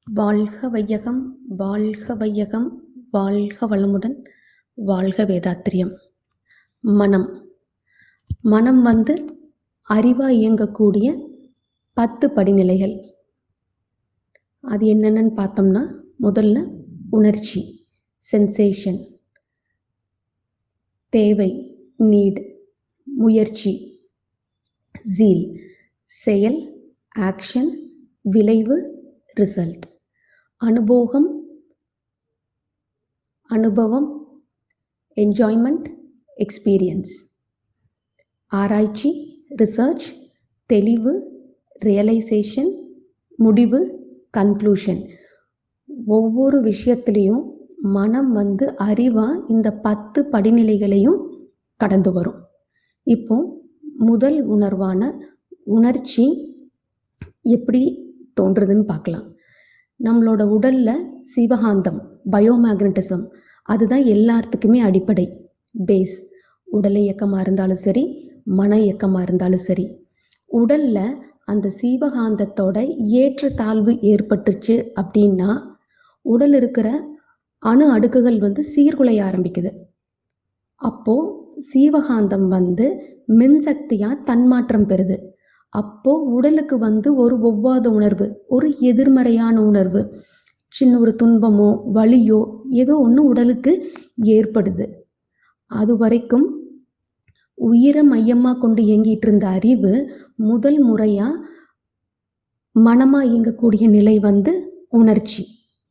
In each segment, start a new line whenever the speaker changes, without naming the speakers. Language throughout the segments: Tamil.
வாழ்க வையகம் வாழ்க வையகம் வாழ்க வளமுடன் வாழ்க வேதாத்திரியம் மனம் மனம் வந்து அறிவாக இயங்கக்கூடிய பத்து படிநிலைகள் அது என்னென்னு பார்த்தோம்னா முதல்ல உணர்ச்சி சென்சேஷன் தேவை நீட் முயற்சி ஜீல் செயல் ஆக்ஷன் விளைவு ரிசல்ட் அனுபோகம் அனுபவம் என்ஜாய்மெண்ட் எக்ஸ்பீரியன்ஸ் ஆராய்ச்சி ரிசர்ச் தெளிவு ரியலைசேஷன் முடிவு கன்க்ளூஷன் ஒவ்வொரு விஷயத்துலேயும் மனம் வந்து அறிவாக இந்த பத்து படிநிலைகளையும் கடந்து வரும் இப்போ முதல் உணர்வான உணர்ச்சி எப்படி தோன்றுதுன்னு பார்க்கலாம் நம்மளோட உடலில் சிவகாந்தம் பயோமேக்னட்டிசம் அதுதான் எல்லாத்துக்குமே அடிப்படை பேஸ் உடல் இயக்கமாக இருந்தாலும் சரி மன இயக்கமாக இருந்தாலும் சரி உடலில் அந்த சீவகாந்தத்தோட ஏற்றத்தாழ்வு ஏற்பட்டுச்சு அப்படின்னா உடல் இருக்கிற அணு அடுக்குகள் வந்து சீர்குலைய ஆரம்பிக்குது அப்போது சீவகாந்தம் வந்து மின்சக்தியாக தன்மாற்றம் பெறுது அப்போது உடலுக்கு வந்து ஒரு ஒவ்வாத உணர்வு ஒரு எதிர்மறையான உணர்வு சின்ன ஒரு துன்பமோ வலியோ ஏதோ ஒன்று உடலுக்கு ஏற்படுது அது வரைக்கும் உயிரை மையமாக கொண்டு இயங்கிட்டு இருந்த அறிவு முதல் முறையாக மனமாக இயங்கக்கூடிய நிலை வந்து உணர்ச்சி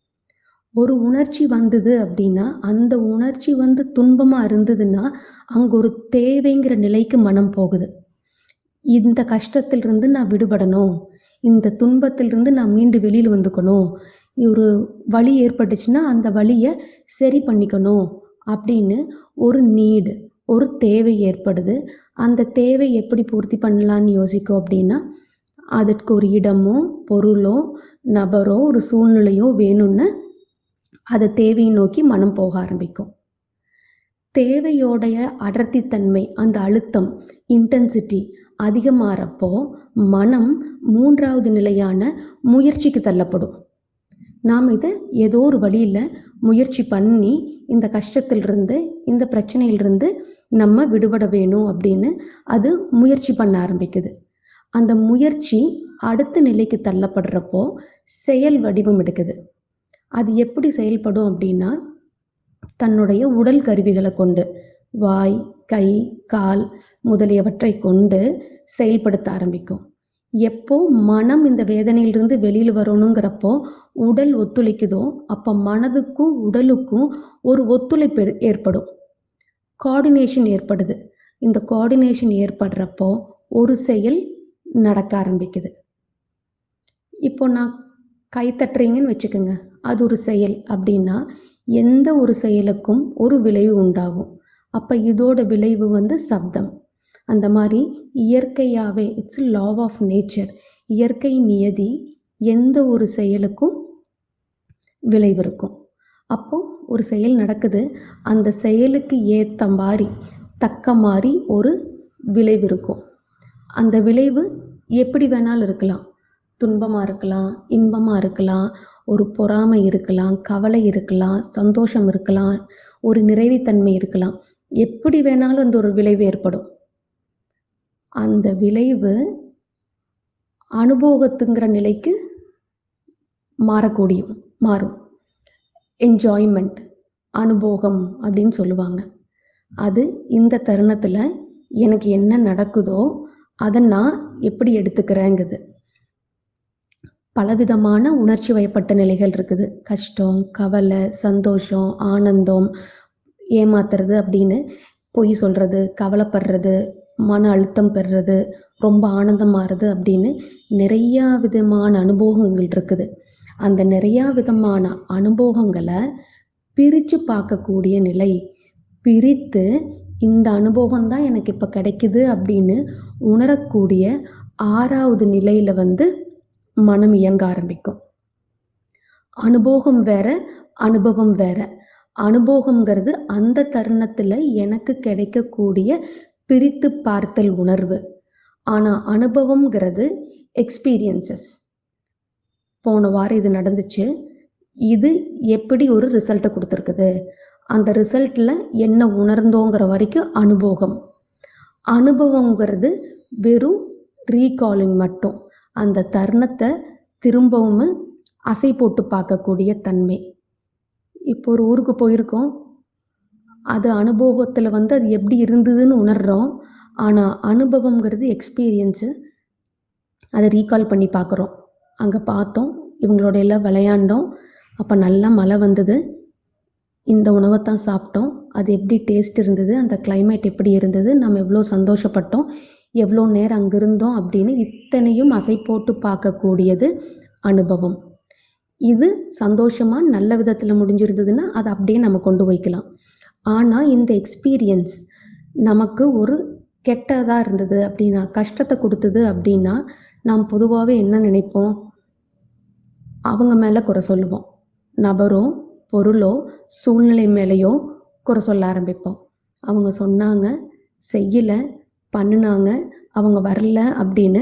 ஒரு உணர்ச்சி வந்தது அப்படின்னா அந்த உணர்ச்சி வந்து துன்பமாக இருந்ததுன்னா அங்கே ஒரு தேவைங்கிற நிலைக்கு மனம் போகுது இந்த கஷ்டத்திலிருந்து நான் விடுபடணும் இந்த துன்பத்திலிருந்து நான் மீண்டு வெளியில் வந்துக்கணும் ஒரு வலி ஏற்பட்டுச்சுன்னா அந்த வலியை சரி பண்ணிக்கணும் அப்படின்னு ஒரு நீடு ஒரு தேவை ஏற்படுது அந்த தேவை எப்படி பூர்த்தி பண்ணலான்னு யோசிக்கும் அப்படின்னா அதற்கு ஒரு இடமோ பொருளோ நபரோ ஒரு சூழ்நிலையோ வேணும்னு அதை தேவையை நோக்கி மனம் போக ஆரம்பிக்கும் தேவையோடைய அடர்த்தித்தன்மை அந்த அழுத்தம் இன்டென்சிட்டி அதிகமாகிறப்போ மனம் மூன்றாவது நிலையான முயற்சிக்கு தள்ளப்படும் நாம் இதை ஏதோ ஒரு வழியில் முயற்சி பண்ணி இந்த கஷ்டத்திலிருந்து இந்த பிரச்சனையிலிருந்து நம்ம விடுபட வேணும் அப்படின்னு அது முயற்சி பண்ண ஆரம்பிக்குது அந்த முயற்சி அடுத்த நிலைக்கு தள்ளப்படுறப்போ செயல் வடிவம் எடுக்குது அது எப்படி செயல்படும் அப்படின்னா தன்னுடைய உடல் கருவிகளை கொண்டு வாய் கை கால் முதலியவற்றை கொண்டு செயல்படுத்த ஆரம்பிக்கும் எப்போ மனம் இந்த வேதனையிலிருந்து வெளியில் வரணுங்கிறப்போ உடல் ஒத்துழைக்குதோ அப்போ மனதுக்கும் உடலுக்கும் ஒரு ஒத்துழைப்பு ஏற்படும் கோஆர்டினேஷன் ஏற்படுது இந்த கோஆர்டினேஷன் ஏற்படுறப்போ ஒரு செயல் நடக்க ஆரம்பிக்குது இப்போ நான் கை தட்டுறீங்கன்னு வச்சுக்கோங்க அது ஒரு செயல் அப்படின்னா எந்த ஒரு செயலுக்கும் ஒரு விளைவு உண்டாகும் அப்போ இதோட விளைவு வந்து சப்தம் அந்த மாதிரி இயற்கையாகவே இட்ஸ் லா ஆஃப் நேச்சர் இயற்கை நியதி எந்த ஒரு செயலுக்கும் விளைவு இருக்கும் அப்போது ஒரு செயல் நடக்குது அந்த செயலுக்கு ஏற்ற மாதிரி தக்க மாதிரி ஒரு விளைவு இருக்கும் அந்த விளைவு எப்படி வேணாலும் இருக்கலாம் துன்பமாக இருக்கலாம் இன்பமாக இருக்கலாம் ஒரு பொறாமை இருக்கலாம் கவலை இருக்கலாம் சந்தோஷம் இருக்கலாம் ஒரு நிறைவுத்தன்மை இருக்கலாம் எப்படி வேணாலும் அந்த ஒரு விளைவு ஏற்படும் அந்த விளைவு அனுபவத்துங்கிற நிலைக்கு மாறக்கூடியும் மாறும் என்ஜாய்மெண்ட் அனுபவம் அப்படின்னு சொல்லுவாங்க அது இந்த தருணத்தில் எனக்கு என்ன நடக்குதோ அதை நான் எப்படி எடுத்துக்கிறேங்குது பலவிதமான உணர்ச்சி வயப்பட்ட நிலைகள் இருக்குது கஷ்டம் கவலை சந்தோஷம் ஆனந்தம் ஏமாத்துறது அப்படின்னு பொய் சொல்கிறது கவலைப்படுறது மன அழுத்தம் பெறுறது ரொம்ப ஆனந்தமாகிறது அப்படின்னு நிறையா விதமான அனுபவங்கள் இருக்குது அந்த நிறையா விதமான அனுபவங்களை பிரித்து பார்க்கக்கூடிய நிலை பிரித்து இந்த அனுபவம் தான் எனக்கு இப்போ கிடைக்குது அப்படின்னு உணரக்கூடிய ஆறாவது நிலையில் வந்து மனம் இயங்க ஆரம்பிக்கும் அனுபவம் வேற அனுபவம் வேற அனுபவங்கிறது அந்த தருணத்தில் எனக்கு கிடைக்கக்கூடிய பிரித்து பார்த்தல் உணர்வு ஆனால் அனுபவங்கிறது எக்ஸ்பீரியன்சஸ் போன வாரம் இது நடந்துச்சு இது எப்படி ஒரு ரிசல்ட்டை கொடுத்துருக்குது அந்த ரிசல்ட்டில் என்ன உணர்ந்தோங்கிற வரைக்கும் அனுபவம் அனுபவங்கிறது வெறும் ரீகாலிங் மட்டும் அந்த தருணத்தை திரும்பவும் அசை போட்டு பார்க்கக்கூடிய தன்மை இப்போ ஒரு ஊருக்கு போயிருக்கோம் அது அனுபவத்தில் வந்து அது எப்படி இருந்ததுன்னு உணர்கிறோம் ஆனால் அனுபவங்கிறது எக்ஸ்பீரியன்ஸு அதை ரீகால் பண்ணி பார்க்குறோம் அங்கே பார்த்தோம் இவங்களோட எல்லாம் விளையாண்டோம் அப்போ நல்லா மழை வந்தது இந்த உணவை தான் சாப்பிட்டோம் அது எப்படி டேஸ்ட் இருந்தது அந்த climate எப்படி இருந்தது நம்ம எவ்வளோ சந்தோஷப்பட்டோம் எவ்வளோ நேரம் அங்கே இருந்தோம் அப்படின்னு இத்தனையும் அசை போட்டு பார்க்கக்கூடியது அனுபவம் இது சந்தோஷமாக நல்ல விதத்தில் முடிஞ்சிருந்ததுன்னா அதை அப்படியே நம்ம கொண்டு வைக்கலாம் ஆனால் இந்த எக்ஸ்பீரியன்ஸ் நமக்கு ஒரு கெட்டதாக இருந்தது அப்படின்னா கஷ்டத்தை கொடுத்தது அப்படின்னா நாம் பொதுவாகவே என்ன நினைப்போம் அவங்க மேலே குறை சொல்லுவோம் நபரோ பொருளோ சூழ்நிலை மேலேயோ குறை சொல்ல ஆரம்பிப்போம் அவங்க சொன்னாங்க செய்யலை பண்ணுனாங்க அவங்க வரல அப்படின்னு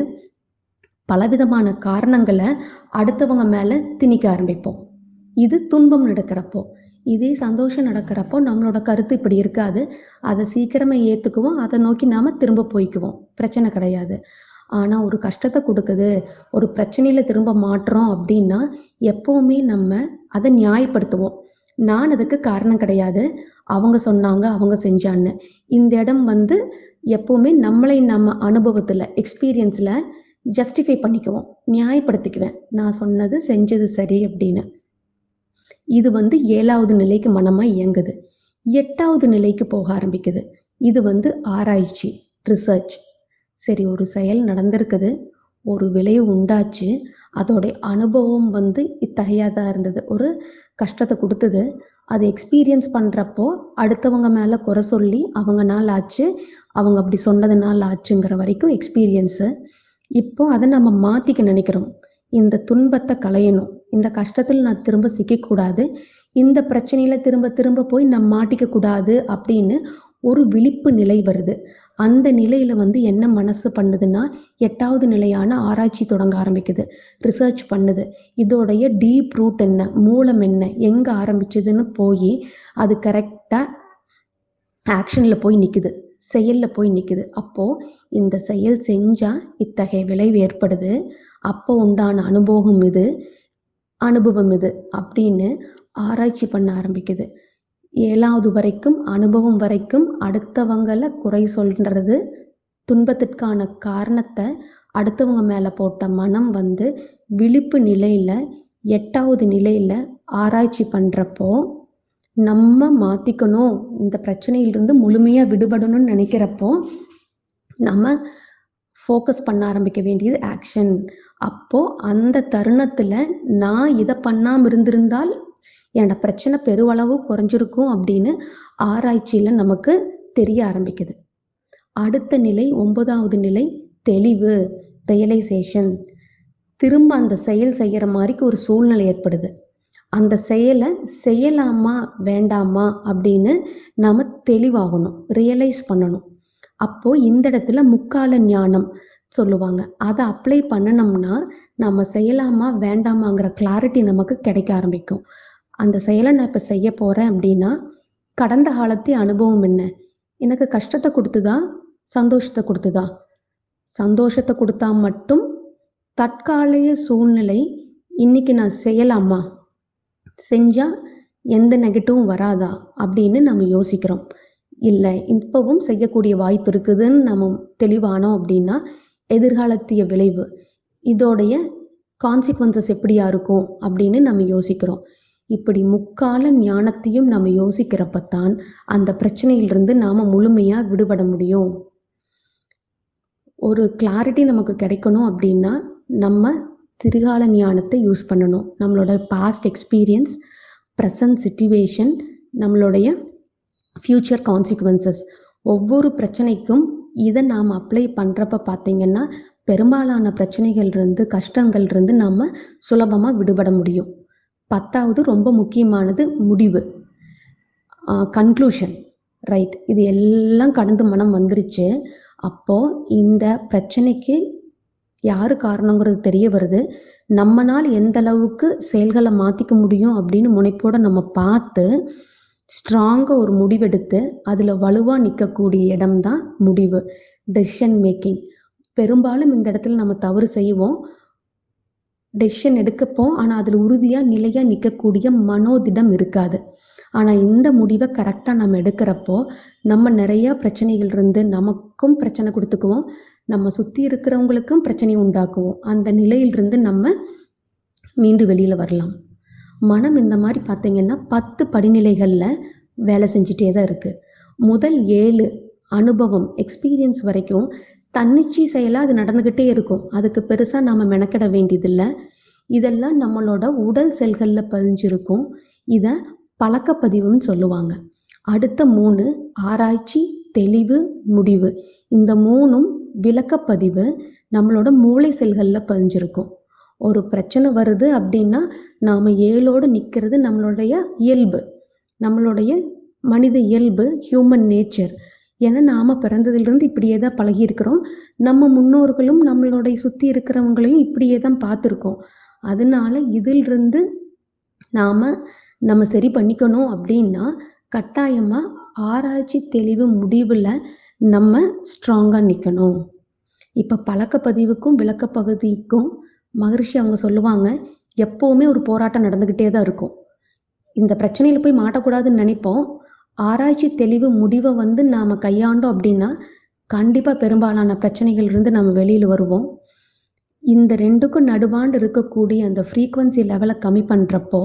பலவிதமான காரணங்களை அடுத்தவங்க மேலே திணிக்க ஆரம்பிப்போம் இது துன்பம் நடக்கிறப்போ இதே சந்தோஷம் நடக்கிறப்போ நம்மளோட கருத்து இப்படி இருக்காது அதை சீக்கிரமே ஏற்றுக்குவோம் அதை நோக்கி நாம் திரும்ப போய்க்குவோம் பிரச்சனை கிடையாது ஆனால் ஒரு கஷ்டத்தை கொடுக்குது ஒரு பிரச்சனையில் திரும்ப மாட்டுறோம் அப்படின்னா எப்போவுமே நம்ம அதை நியாயப்படுத்துவோம் நான் அதுக்கு காரணம் கிடையாது அவங்க சொன்னாங்க அவங்க செஞ்சான்னு இந்த இடம் வந்து எப்போவுமே நம்மளை நம்ம அனுபவத்தில் எக்ஸ்பீரியன்ஸில் ஜஸ்டிஃபை பண்ணிக்குவோம் நியாயப்படுத்திக்குவேன் நான் சொன்னது செஞ்சது சரி அப்படின்னு இது வந்து ஏழாவது நிலைக்கு மனமாக இயங்குது எட்டாவது நிலைக்கு போக ஆரம்பிக்குது இது வந்து ஆராய்ச்சி ரிசர்ச் சரி ஒரு செயல் நடந்திருக்குது ஒரு விளைவு உண்டாச்சு அதோடைய அனுபவம் வந்து இத்தகையதாக இருந்தது ஒரு கஷ்டத்தை கொடுத்தது அதை எக்ஸ்பீரியன்ஸ் பண்ணுறப்போ அடுத்தவங்க மேலே குறை சொல்லி அவங்க நாள் ஆச்சு அவங்க அப்படி சொன்னதுனால ஆச்சுங்கிற வரைக்கும் எக்ஸ்பீரியன்ஸு இப்போ அதை நம்ம மாற்றிக்க நினைக்கிறோம் இந்த துன்பத்தை களையணும் இந்த கஷ்டத்தில் நான் திரும்ப சிக்கக்கூடாது இந்த பிரச்சனையில் திரும்ப திரும்ப போய் நான் மாட்டிக்க கூடாது அப்படின்னு ஒரு விழிப்பு நிலை வருது அந்த நிலையில் வந்து என்ன மனசு பண்ணுதுன்னா எட்டாவது நிலையான ஆராய்ச்சி தொடங்க ஆரம்பிக்குது ரிசர்ச் பண்ணுது இதோடைய டீப் ரூட் என்ன மூலம் என்ன எங்கே ஆரம்பிச்சதுன்னு போய் அது கரெக்டாக ஆக்ஷனில் போய் நிற்குது செயலில் போய் நிற்குது அப்போது இந்த செயல் செஞ்சால் இத்தகைய விளைவு ஏற்படுது அப்போ உண்டான அனுபவம் இது அனுபவம் இது அப்படின்னு ஆராய்ச்சி பண்ண ஆரம்பிக்குது ஏழாவது வரைக்கும் அனுபவம் வரைக்கும் அடுத்தவங்களை குறை சொல்கிறது துன்பத்திற்கான காரணத்தை அடுத்தவங்க மேலே போட்ட மனம் வந்து விழிப்பு நிலையில் எட்டாவது நிலையில் ஆராய்ச்சி பண்ணுறப்போ நம்ம மாற்றிக்கணும் இந்த பிரச்சனையிலிருந்து முழுமையாக விடுபடணும்னு நினைக்கிறப்போ நம்ம ஃபோக்கஸ் பண்ண ஆரம்பிக்க வேண்டியது ஆக்ஷன் அப்போது அந்த தருணத்தில் நான் இதை பண்ணாமல் இருந்திருந்தால் என்னோட பிரச்சனை பெருவளவு குறைஞ்சிருக்கும் அப்படின்னு ஆராய்ச்சியில் நமக்கு தெரிய ஆரம்பிக்குது அடுத்த நிலை ஒன்பதாவது நிலை தெளிவு ரியலைசேஷன் திரும்ப அந்த செயல் செய்கிற மாதிரிக்கு ஒரு சூழ்நிலை ஏற்படுது அந்த செயலை செய்யலாமா வேண்டாமா அப்படின்னு நாம் தெளிவாகணும் ரியலைஸ் பண்ணணும் அப்போது இந்த இடத்துல முக்கால ஞானம் சொல்லுவாங்க அதை அப்ளை பண்ணினோம்னா நம்ம செய்யலாமா வேண்டாமாங்கிற கிளாரிட்டி நமக்கு கிடைக்க ஆரம்பிக்கும் அந்த செயலை நான் இப்போ செய்ய போகிறேன் அப்படின்னா கடந்த காலத்திய அனுபவம் என்ன எனக்கு கஷ்டத்தை கொடுத்துதா சந்தோஷத்தை கொடுத்துதா சந்தோஷத்தை கொடுத்தா மட்டும் தற்காலிக சூழ்நிலை இன்னைக்கு நான் செய்யலாமா செஞ்சால் எந்த நெகட்டிவும் வராதா அப்படின்னு நம்ம யோசிக்கிறோம் இல்லை இப்போவும் செய்யக்கூடிய வாய்ப்பு இருக்குதுன்னு நம்ம தெளிவானோம் அப்படின்னா எதிர்காலத்திய விளைவு இதோடைய கான்சிக்வன்சஸ் எப்படியா இருக்கும் அப்படின்னு நம்ம யோசிக்கிறோம் இப்படி முக்கால ஞானத்தையும் நம்ம யோசிக்கிறப்ப தான் அந்த பிரச்சனையிலிருந்து நாம் முழுமையாக விடுபட முடியும் ஒரு கிளாரிட்டி நமக்கு கிடைக்கணும் அப்படின்னா நம்ம திரிகால ஞானத்தை யூஸ் பண்ணணும் நம்மளோட பாஸ்ட் எக்ஸ்பீரியன்ஸ் ப்ரெசன்ட் சுச்சுவேஷன் நம்மளுடைய ஃப்யூச்சர் கான்சிக்வன்சஸ் ஒவ்வொரு பிரச்சனைக்கும் இதை நாம் அப்ளை பண்ணுறப்ப பார்த்தீங்கன்னா பெரும்பாலான பிரச்சனைகள் இருந்து கஷ்டங்கள் இருந்து நம்ம சுலபமாக விடுபட முடியும் பத்தாவது ரொம்ப முக்கியமானது முடிவு கன்க்ளூஷன் ரைட் இது எல்லாம் கடந்து மனம் வந்துருச்சு அப்போது இந்த பிரச்சனைக்கு யார் காரணங்கிறது தெரிய வருது நம்மனால் எந்த அளவுக்கு செயல்களை மாற்றிக்க முடியும் அப்படின்னு முனைப்போடு நம்ம பார்த்து ஸ்ட்ராங்காக ஒரு முடிவெடுத்து அதில் வலுவாக நிற்கக்கூடிய இடம்தான் முடிவு டெசிஷன் மேக்கிங் பெரும்பாலும் இந்த இடத்துல நம்ம தவறு செய்வோம் டெசிஷன் எடுக்கப்போம் ஆனால் அதில் உறுதியாக நிலையாக நிற்கக்கூடிய மனோதிடம் இருக்காது ஆனால் இந்த முடிவை கரெக்டாக நம்ம எடுக்கிறப்போ நம்ம நிறையா பிரச்சனைகள் இருந்து நமக்கும் பிரச்சனை கொடுத்துக்குவோம் நம்ம சுற்றி இருக்கிறவங்களுக்கும் பிரச்சனை உண்டாக்குவோம் அந்த நிலையிலிருந்து நம்ம மீண்டு வெளியில் வரலாம் மனம் இந்த மாதிரி பார்த்தீங்கன்னா பத்து படிநிலைகளில் வேலை செஞ்சிட்டே தான் இருக்குது முதல் ஏழு அனுபவம் எக்ஸ்பீரியன்ஸ் வரைக்கும் தன்னிச்சை செயலாக அது நடந்துக்கிட்டே இருக்கும் அதுக்கு பெருசாக நாம் மெனக்கிட வேண்டியதில்லை இதெல்லாம் நம்மளோட உடல் செல்களில் பதிஞ்சிருக்கும் இதை பழக்கப்பதிவுன்னு சொல்லுவாங்க அடுத்த மூணு ஆராய்ச்சி தெளிவு முடிவு இந்த மூணும் விளக்கப்பதிவு நம்மளோட மூளை செல்களில் பதிஞ்சிருக்கும் ஒரு பிரச்சனை வருது அப்படின்னா நாம் ஏழோடு நிற்கிறது நம்மளுடைய இயல்பு நம்மளுடைய மனித இயல்பு ஹியூமன் நேச்சர் ஏன்னா நாம் பிறந்ததிலிருந்து இப்படியே தான் பழகியிருக்கிறோம் நம்ம முன்னோர்களும் நம்மளுடைய சுற்றி இருக்கிறவங்களையும் இப்படியே தான் பார்த்துருக்கோம் அதனால இதிலிருந்து நாம் நம்ம சரி பண்ணிக்கணும் அப்படின்னா கட்டாயமாக ஆராய்ச்சி தெளிவு முடிவில் நம்ம ஸ்ட்ராங்காக நிற்கணும் இப்போ பழக்கப்பதிவுக்கும் விளக்கப்பகுதிக்கும் மகரிஷி அவங்க சொல்லுவாங்க எப்போவுமே ஒரு போராட்டம் நடந்துக்கிட்டே தான் இருக்கும் இந்த பிரச்சனையில் போய் மாட்டக்கூடாதுன்னு நினைப்போம் ஆராய்ச்சி தெளிவு முடிவை வந்து நாம் கையாண்டோம் அப்படின்னா கண்டிப்பாக பெரும்பாலான பிரச்சனைகள் இருந்து நம்ம வெளியில் வருவோம் இந்த ரெண்டுக்கும் நடுவாண்டு இருக்கக்கூடிய அந்த ஃப்ரீக்குவன்சி லெவலை கம்மி பண்ணுறப்போ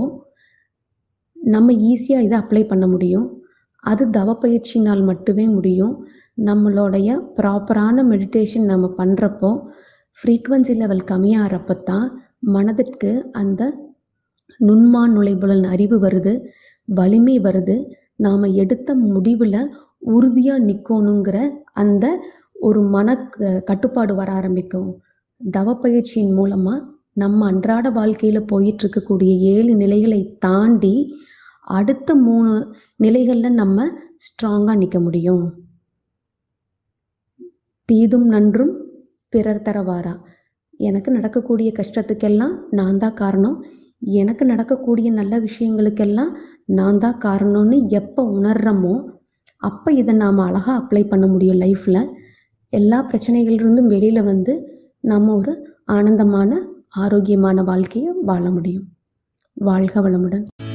நம்ம ஈஸியாக இதை அப்ளை பண்ண முடியும் அது தவ பயிற்சினால் மட்டுமே முடியும் நம்மளுடைய ப்ராப்பரான மெடிடேஷன் நம்ம பண்ணுறப்போ ஃப்ரீக்குவன்சி லெவல் கம்மியாகிறப்ப தான் மனதிற்கு அந்த நுண்மா நுழைபுலன் அறிவு வருது வலிமை வருது நாம் எடுத்த முடிவில் உறுதியாக நிற்கணுங்கிற அந்த ஒரு மன க- கட்டுப்பாடு வர ஆரம்பிக்கும் தவ பயிற்சியின் மூலமாக நம்ம அன்றாட வாழ்க்கையில் போயிட்டு இருக்கக்கூடிய ஏழு நிலைகளை தாண்டி அடுத்த மூணு நிலைகளில் நம்ம ஸ்ட்ராங்காக நிற்க முடியும் தீதும் நன்றும் பிறர் தரவாரா எனக்கு நடக்கக்கூடிய கஷ்டத்துக்கெல்லாம் நான் தான் காரணம் எனக்கு நடக்கக்கூடிய நல்ல விஷயங்களுக்கெல்லாம் நான் தான் காரணம்னு எப்போ உணர்றோமோ அப்போ இதை நாம் அழகாக அப்ளை பண்ண முடியும் லைஃப்பில் எல்லா பிரச்சனைகளிலிருந்தும் வெளியில் வந்து நம்ம ஒரு ஆனந்தமான ஆரோக்கியமான வாழ்க்கையை வாழ முடியும் வாழ்க வளமுடன்